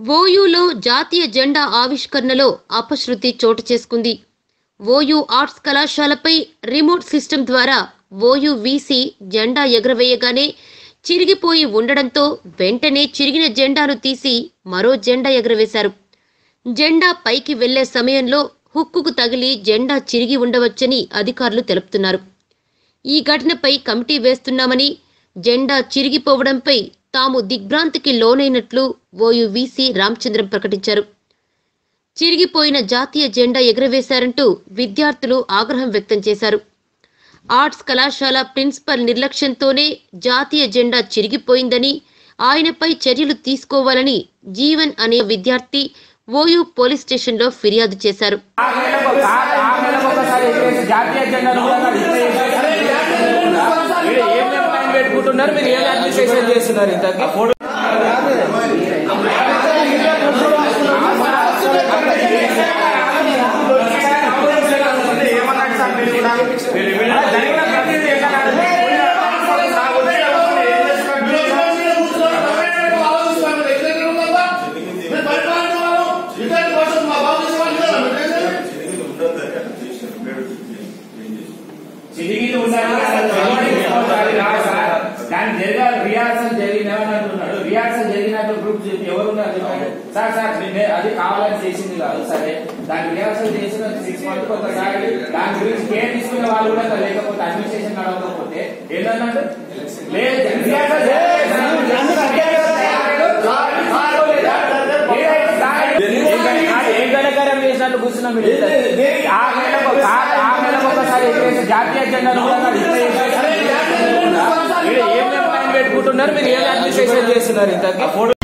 ఓయూలో జాతీయ జెండా ఆవిష్కరణలో అపశృతి చోటు చేసుకుంది ఓయూ ఆర్ట్స్ కళాశాలపై రిమోట్ సిస్టమ్ ద్వారా ఓయూ వీసీ జెండా ఎగరవేయగానే చిరిగిపోయి ఉండడంతో వెంటనే చిరిగిన జెండాను తీసి మరో జెండా ఎగరవేశారు జెండా పైకి వెళ్లే సమయంలో హుక్కుకు తగిలి జెండా చిరిగి ఉండవచ్చని అధికారులు తెలుపుతున్నారు ఈ ఘటనపై కమిటీ వేస్తున్నామని జెండా చిరిగిపోవడంపై తాము దిగ్భ్రాంతికి లోనైనట్లు ఓయూ వీసీ రామచంద్రం ప్రకటించారు చిరిగిపోయిన జాతీయ జెండా ఎగురవేశారంటూ విద్యార్థులు ఆగ్రహం వ్యక్తం చేశారు ఆర్ట్స్ కళాశాల ప్రిన్సిపల్ నిర్లక్ష్యంతోనే జాతీయ జెండా చిరిగిపోయిందని ఆయనపై చర్యలు తీసుకోవాలని జీవన్ అనే విద్యార్థి ఓయూ పోలీస్ స్టేషన్లో ఫిర్యాదు చేశారు ఆరు నెలలకు ఆరు ఆరు నెలలకు ఒకసారి ఎగిరేసి జాతీయ జెండాను కూడా మరి ఇట్లా ఎగిరేసి మీరు ఏం నిర్ణయం పెట్టుకుంటున్నారు మీరు ఏం అడ్మినిస్ట్రేషన్ చేస్తున్నారు ఇంతకీ చిరిగిలు ఉండాలి అది రాదు సార్. దానికి జరగాలి రిహార్సల్ జరిగిన అంటున్నాడు రిహార్సల్ జరిగినట్టు గ్రూప్ ఎవరున్నారు చెప్పండి సార్ సార్ నేను అది కావాలని చేసింది కాదు సరే దానికి రిహార్సల్ చేసిన సిక్స్ మంత్ ఒకసారి దాని గురించి కేర్ తీసుకునే వాళ్ళు కూడా లేకపోతే అడ్మినిస్ట్రేషన్ నడవకపోతే ఏంటన్నాడు లేదు రిహార్సల్ ఏం గణకారం చేసినట్టు కూర్చున్నాం మీరు ఆరు నెలలకు ఆరు ఆరు నెలలకు ఒకసారి ఎగిరేసి జాతీయ జెండాను కూడా మరి ఇట్లా ఎగిరేసి మీరు ఏం నిర్ణయం పెట్టుకుంటున్నారు మీరు ఏం అడ్మినిస్ట్రేషన్ చేస్తున్నారు ఇంతకీ